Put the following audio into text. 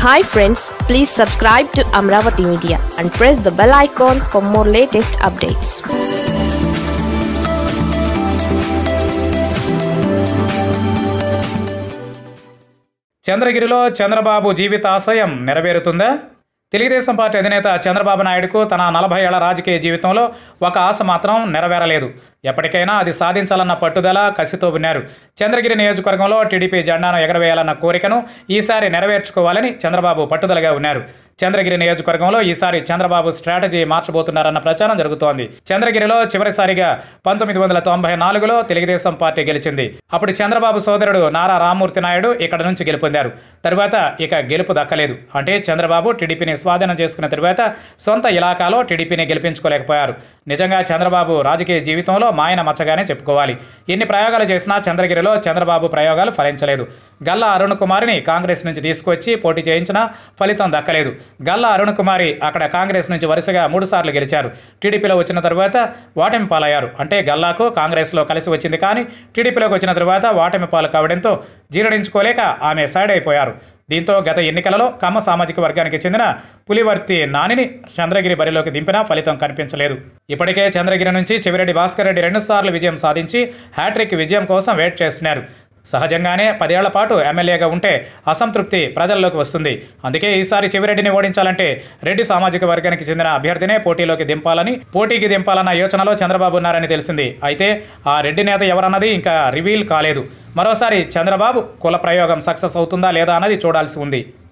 hi friends please subscribe to Amaravati media and press the bell icon for more latest updates చంద్రగిరిలో చంద్రబాబు జీవితాశయం నెరవేరుతుందా Telugu Desam party అధినేత చంద్రబాబు నాయుడుకు తన నలభై ఏళ్ల రాజకీయ జీవితంలో ఒక ఆశ మాత్రం నెరవేరలేదు ఎప్పటికైనా అది సాధించాలన్న పట్టుదల కసితో ఉన్నారు చంద్రగిరి నియోజకవర్గంలో టీడీపీ జెండాను ఎగరవేయాలన్న కోరికను ఈసారి నెరవేర్చుకోవాలని చంద్రబాబు పట్టుదలగా ఉన్నారు చంద్రగిరి నియోజకవర్గంలో ఈసారి చంద్రబాబు స్ట్రాటజీ మార్చబోతున్నారన్న ప్రచారం జరుగుతోంది చంద్రగిరిలో చివరిసారిగా పంతొమ్మిది వందల తొంభై నాలుగులో తెలుగుదేశం పార్టీ గెలిచింది అప్పుడు చంద్రబాబు సోదరుడు నారా రామ్మూర్తి నాయుడు ఇక్కడ నుంచి గెలుపొందారు తరువాత ఇక గెలుపు దక్కలేదు అంటే చంద్రబాబు టీడీపీని స్వాధీనం చేసుకున్న తరువాత సొంత ఇలాకాలో టీడీపీని గెలిపించుకోలేకపోయారు నిజంగా చంద్రబాబు రాజకీయ జీవితంలో మాయన మచ్చగానే చెప్పుకోవాలి ఎన్ని ప్రయోగాలు చేసినా చంద్రగిరిలో చంద్రబాబు ప్రయోగాలు ఫలించలేదు గల్లా అరుణ్ కుమార్ని కాంగ్రెస్ నుంచి తీసుకొచ్చి పోటీ చేయించినా ఫలితం దక్కలేదు గల్లా అరుణ్ కుమారి అక్కడ కాంగ్రెస్ నుంచి వరుసగా మూడుసార్లు గెలిచారు టీడీపీలో వచ్చిన తరువాత వాటమి పాలయ్యారు అంటే గల్లాకు కాంగ్రెస్లో కలిసి వచ్చింది కానీ టీడీపీలోకి వచ్చిన తరువాత వాటమి పాలు కావడంతో జీర్ణించుకోలేక ఆమె సైడ్ అయిపోయారు దీంతో గత ఎన్నికలలో కమ్మ సామాజిక వర్గానికి చెందిన పులివర్తి నానిని చంద్రగిరి బరిలోకి దింపినా ఫలితం కనిపించలేదు ఇప్పటికే చంద్రగిరి నుంచి చెవిరెడ్డి భాస్కర్ రెడ్డి రెండుసార్లు విజయం సాధించి హ్యాట్రిక్ విజయం కోసం వెయిట్ చేస్తున్నారు సహజంగానే పదేళ్ల పాటు ఎమ్మెల్యేగా ఉంటే అసంతృప్తి ప్రజల్లోకి వస్తుంది అందుకే ఈసారి చెవిరెడ్డిని ఓడించాలంటే రెడ్డి సామాజిక వర్గానికి చెందిన అభ్యర్థినే పోటీలోకి దింపాలని పోటీకి దింపాలన్న యోచనలో చంద్రబాబు ఉన్నారని తెలిసింది అయితే ఆ రెడ్డి నేత ఎవరన్నది ఇంకా రివీల్ కాలేదు మరోసారి చంద్రబాబు కుల ప్రయోగం సక్సెస్ అవుతుందా లేదా అన్నది చూడాల్సి ఉంది